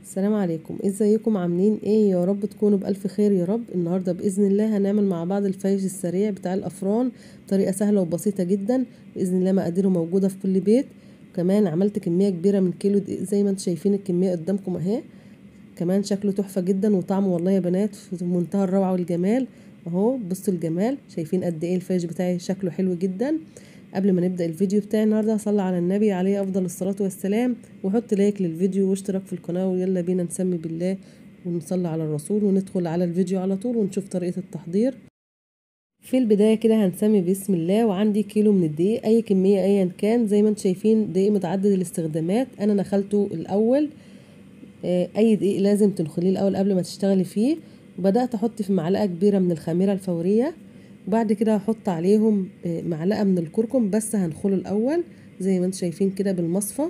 السلام عليكم ازيكم عاملين ايه يا رب تكونوا بألف خير يا رب النهاردة بإذن الله هنعمل مع بعض الفايش السريع بتاع الأفران بطريقة سهلة وبسيطة جدا بإذن الله مقاديره موجودة في كل بيت كمان عملت كمية كبيرة من كيلو دقيق زي ما انتم شايفين الكمية قدامكم اهي كمان شكله تحفة جدا وطعمه والله يا بنات في منتهى الروعة والجمال اهو بصوا الجمال شايفين قد ايه الفايش بتاعي شكله حلو جدا قبل ما نبدا الفيديو بتاعي النهارده صلى على النبي عليه افضل الصلاه والسلام وحط لايك للفيديو واشتراك في القناه ويلا بينا نسمي بالله ونصلي على الرسول وندخل على الفيديو على طول ونشوف طريقه التحضير في البدايه كده هنسمي بسم الله وعندي كيلو من الدقيق اي كميه ايا كان زي ما انتم شايفين دقيق متعدد الاستخدامات انا نخلته الاول اي دقيق لازم تنخليه الاول قبل ما تشتغلي فيه وبدات احط في معلقه كبيره من الخميره الفوريه وبعد كده هحط عليهم معلقه من الكركم بس هنخله الاول زي ما انتم شايفين كده بالمصفى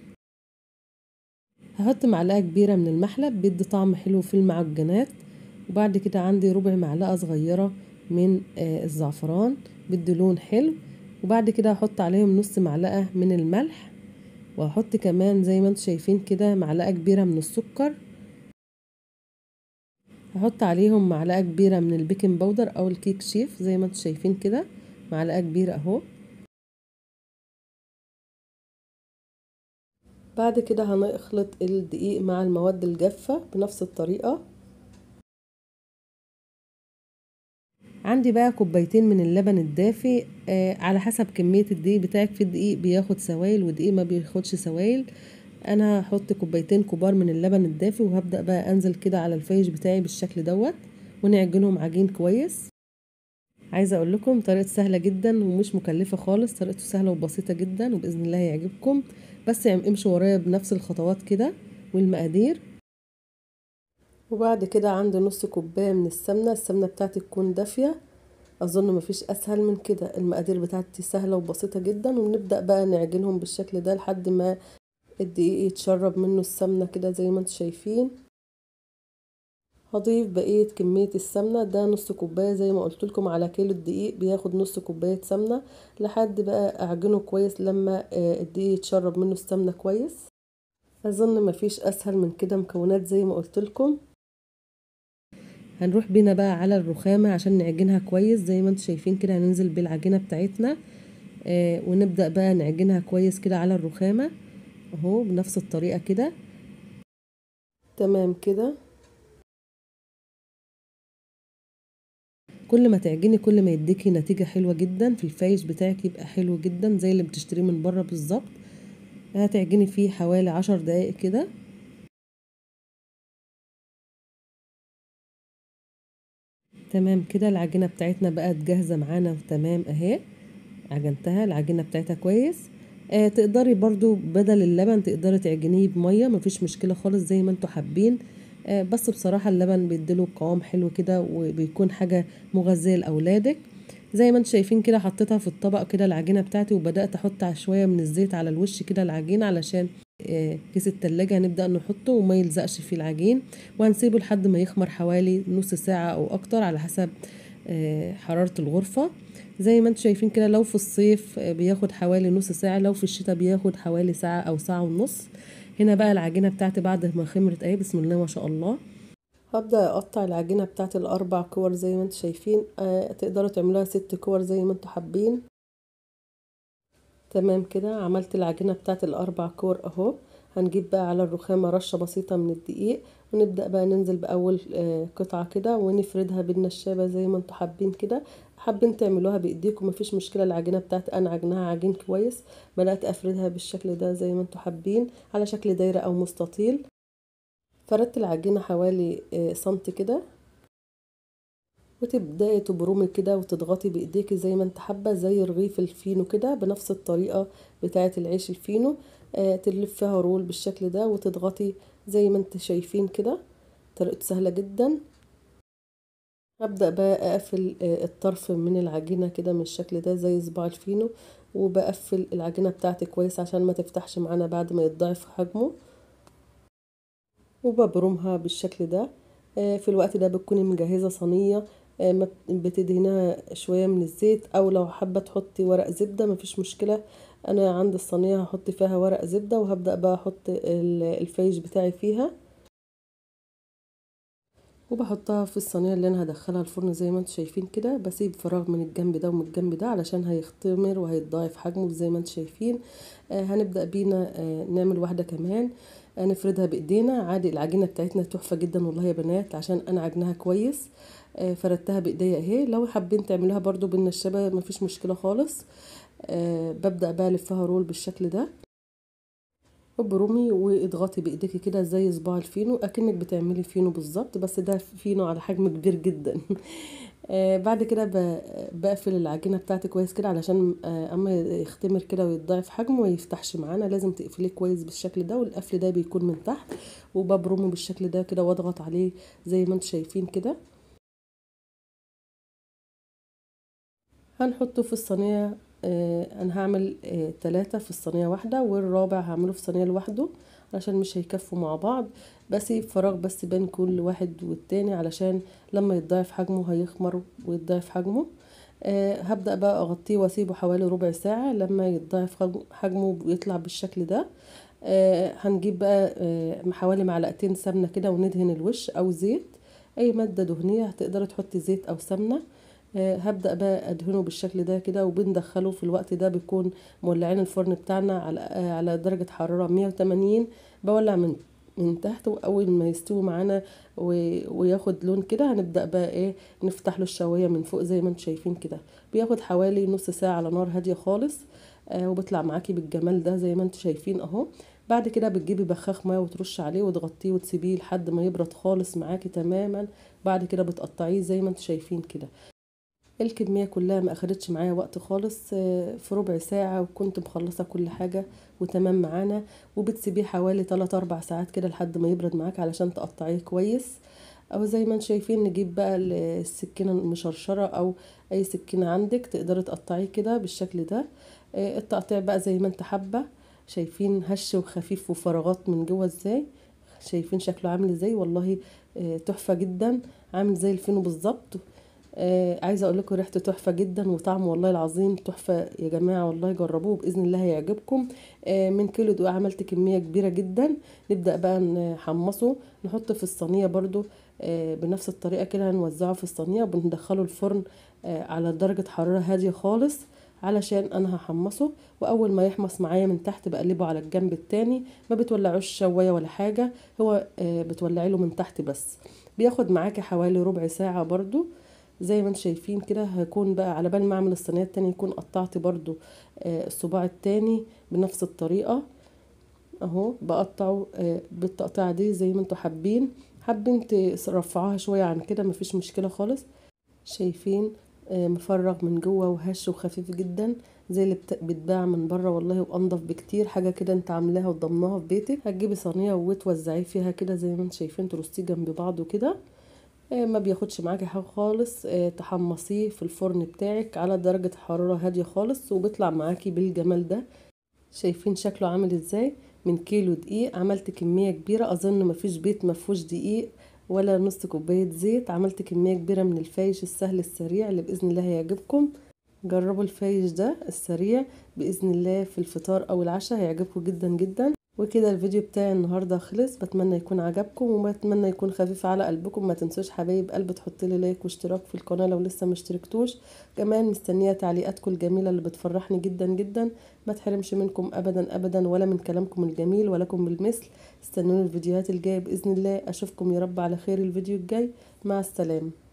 هحط معلقه كبيره من المحلب بيدي طعم حلو في المعجنات وبعد كده عندي ربع معلقه صغيره من الزعفران بيدي لون حلو وبعد كده هحط عليهم نص معلقه من الملح وهحط كمان زي ما انتم شايفين كده معلقه كبيره من السكر هحط عليهم معلقه كبيره من البيكنج باودر او الكيك شيف زي ما انتم شايفين كده معلقه كبيره اهو بعد كده هنخلط الدقيق مع المواد الجافه بنفس الطريقه عندي بقى كوبايتين من اللبن الدافي آه على حسب كميه الدقيق بتاعك في الدقيق بياخد سوائل ودقيق ما بياخدش سوائل انا هحط كوبايتين كبار من اللبن الدافي وهبدا بقى انزل كده على الفايش بتاعي بالشكل دوت ونعجنهم عجين كويس عايزه اقول لكم طريقه سهله جدا ومش مكلفه خالص طريقته سهله وبسيطه جدا وباذن الله يعجبكم بس امشوا ورايا بنفس الخطوات كده والمقادير وبعد كده عندي نص كوبايه من السمنه السمنه بتاعتي تكون دافيه اظن مفيش اسهل من كده المقادير بتاعتي سهله وبسيطه جدا وبنبدا بقى نعجنهم بالشكل ده لحد ما الدقيق يتشرب منه السمنة كده زي ما انتم شايفين هضيف بقية كمية السمنة ده نص كوباية زي ما قلت لكم على كيلو الدقيق بياخد نص كوباية سمنة لحد بقى اعجنه كويس لما الدقيق يتشرب منه السمنة كويس اظن مفيش اسهل من كده مكونات زي ما قلت لكم هنروح بينا بقى على الرخامة عشان نعجنها كويس زي ما انتم شايفين كده هننزل بالعجينة بتاعتنا آه ونبدأ بقى نعجنها كويس كده على الرخامة اهو بنفس الطريقة كده تمام كده كل ما تعجني كل ما يديكي نتيجة حلوة جدا في الفايش بتاعك يبقى حلو جدا زي اللي بتشتريه من بره بالظبط هتعجني فيه حوالي عشر دقايق كده تمام كده العجينة بتاعتنا بقت جاهزة معانا تمام اهي عجنتها العجينة بتاعتها كويس آه تقدري برضو بدل اللبن تقدري تعجنيه بميه مفيش مشكله خالص زي ما انتوا حابين آه بس بصراحه اللبن بيديله قوام حلو كده وبيكون حاجه مغذيه لاولادك زي ما انتوا شايفين كده حطيتها في الطبق كده العجينه بتاعتي وبدات احط شويه من الزيت على الوش كده العجين علشان آه كيس التلاجة هنبدأ نحطه وما يلزقش في العجين وهنسيبه لحد ما يخمر حوالي نص ساعة أو أكتر على حسب حرارة الغرفة زي ما انتم شايفين كده لو في الصيف بياخد حوالي نص ساعة لو في الشتاء بياخد حوالي ساعة او ساعة ونص هنا بقى العجينة بتاعتي بعد ما خمرت اهي بسم الله ما شاء الله هبدأ اقطع العجينة بتاعتي الاربع كور زي ما انتم شايفين اه تقدروا تعملوها ست كور زي ما انتم حابين تمام كده عملت العجينة بتاعتي الاربع كور اهو هنجيب بقى على الرخامة رشة بسيطة من الدقيق ونبدأ بقى ننزل بأول قطعة كده ونفردها بالنشابة زي ما انتوا حابين كده حابين تعملوها بايديكم مفيش مشكله العجينه بتاعتي انا عجنها عجين كويس بدات افردها بالشكل ده زي ما انتوا حابين على شكل دايره او مستطيل فردت العجينه حوالي سنتي كده وتبداي تبرمي كده وتضغطي بايديكي زي ما انت حابه زي رغيف الفينو كده بنفس الطريقه بتاعه العيش الفينو آه تلفيها رول بالشكل ده وتضغطي زي ما انت شايفين كده طريقته سهله جدا هبدأ بقى اقفل الطرف من العجينة كده من الشكل ده زي صباع الفينو وبقفل العجينة بتاعتي كويس عشان ما تفتحش معانا بعد ما يتضاعف حجمه وببرمها بالشكل ده في الوقت ده بتكوني مجهزة صينية بتدهنها شوية من الزيت او لو حابة تحطي ورق زبدة مفيش مشكلة انا عند الصينية هحط فيها ورق زبدة وهبدأ بقى احط الفايش بتاعي فيها وبحطها في الصينيه اللي انا هدخلها الفرن زي ما انتم شايفين كده بسيب فراغ من الجنب ده ومن الجنب ده علشان هيختمر وهيتضاعف حجمه زي ما انتم شايفين آه هنبدا بينا آه نعمل واحده كمان آه نفردها بايدينا عادي العجينه بتاعتنا تحفه جدا والله يا بنات عشان انا عجنها كويس آه فردتها بايديا اهي لو حابين تعملوها برضو بالنشابه مفيش مشكله خالص آه ببدا بقى الفها رول بالشكل ده ابرمي واضغطي بايديكي كده زي صباع الفينو اكنك بتعملي فينو بالظبط بس ده فينو على حجم كبير جدا آه بعد كده بقفل العجينه بتاعتي كويس كده علشان آه اما يختمر كده ويتضاعف حجمه ما يفتحش معانا لازم تقفليه كويس بالشكل ده والقفل ده بيكون من تحت وببرمه بالشكل ده كده واضغط عليه زي ما انتم شايفين كده هنحطه في الصينيه آه انا هعمل آه تلاتة في الصينية واحدة والرابع هعمله في صينية لوحده عشان مش هيكفوا مع بعض بسيب فراغ بس بين كل واحد والتاني علشان لما يتضاعف حجمه هيخمر ويتضاعف حجمه آه هبدأ بقى اغطيه واسيبه حوالي ربع ساعة لما يتضاعف حجمه ويطلع بالشكل ده آه هنجيب بقى آه حوالي معلقتين سمنة كده وندهن الوش او زيت اي مادة دهنية هتقدري تحطي زيت او سمنة هبدأ بقى ادهنه بالشكل ده كده وبندخله في الوقت ده بيكون مولعين الفرن بتاعنا على على درجة حرارة 180 بولع من من تحت واول ما يستوي معانا وياخد لون كده هنبدأ بقى ايه نفتح له الشواية من فوق زي ما انتم شايفين كده بياخد حوالي نص ساعة على نار هادية خالص آه وبيطلع معاكي بالجمال ده زي ما انتم شايفين اهو بعد كده بتجيبي بخاخ ميه وترش عليه وتغطيه وتسيبيه لحد ما يبرد خالص معاكي تماما بعد كده بتقطعيه زي ما انتم شايفين كده الكمية كلها ما اخدتش معايا وقت خالص في ربع ساعة وكنت مخلصة كل حاجة وتمام معانا وبتسيبيه حوالي 3 4 ساعات كده لحد ما يبرد معاك علشان تقطعيه كويس او زي ما انتم شايفين نجيب بقى السكينة المشرشرة او اي سكينة عندك تقدري تقطعيه كده بالشكل ده التقطيع بقى زي ما انت حابة شايفين هش وخفيف وفراغات من جوه ازاي شايفين شكله عامل ازاي والله تحفة جدا عامل زي الفينو بالظبط آه عايزه اقول لكم ريحته تحفه جدا وطعمه والله العظيم تحفه يا جماعه والله جربوه باذن الله هيعجبكم آه من كيلو دقيق عملت كميه كبيره جدا نبدا بقى نحمصه نحطه في الصينيه برده آه بنفس الطريقه كده هنوزعه في الصينيه وبندخله الفرن آه على درجه حراره هاديه خالص علشان انا هحمصه واول ما يحمص معايا من تحت بقلبه على الجنب التاني ما بتولعوش شوايه ولا حاجه هو آه بتولعي له من تحت بس بياخد معاكي حوالي ربع ساعه برده زي ما انتم شايفين كده هيكون بقى على بال ما اعمل الصينيه التانية يكون قطعت برضو آه الصباع التاني بنفس الطريقه اهو بقطعه آه بالتقطيعه دي زي ما انتم حابين حابين ترفعوها شويه عن كده مفيش مشكله خالص شايفين آه مفرغ من جوه وهش وخفيف جدا زي اللي بتتباع من بره والله وانضف بكتير حاجه كده انت عاملاها وضمناها في بيتك هتجيبي صينيه وتوزعيه فيها كده زي ما انتم شايفين ترصيه جنب بعضه كده ما بياخدش معاكي حاجه خالص تحمصيه في الفرن بتاعك على درجه حراره هاديه خالص وبيطلع معاكي بالجمال ده شايفين شكله عامل ازاي من كيلو دقيق عملت كميه كبيره اظن مفيش بيت مفهوش دقيق ولا نص كوبايه زيت عملت كميه كبيره من الفايش السهل السريع اللي باذن الله هيعجبكم جربوا الفايش ده السريع باذن الله في الفطار او العشاء هيعجبكم جدا جدا وكده الفيديو بتاعي النهارده خلص بتمنى يكون عجبكم وبتمنى يكون خفيف على قلبكم ما تنسوش حبايب قلب تحط لي لايك واشتراك في القناه لو لسه مشتركتوش كمان مستنيه تعليقاتكم الجميله اللي بتفرحني جدا جدا ما تحرمش منكم ابدا ابدا ولا من كلامكم الجميل ولكم بالمثل استنوني الفيديوهات الجايه باذن الله اشوفكم يا رب على خير الفيديو الجاي مع السلامه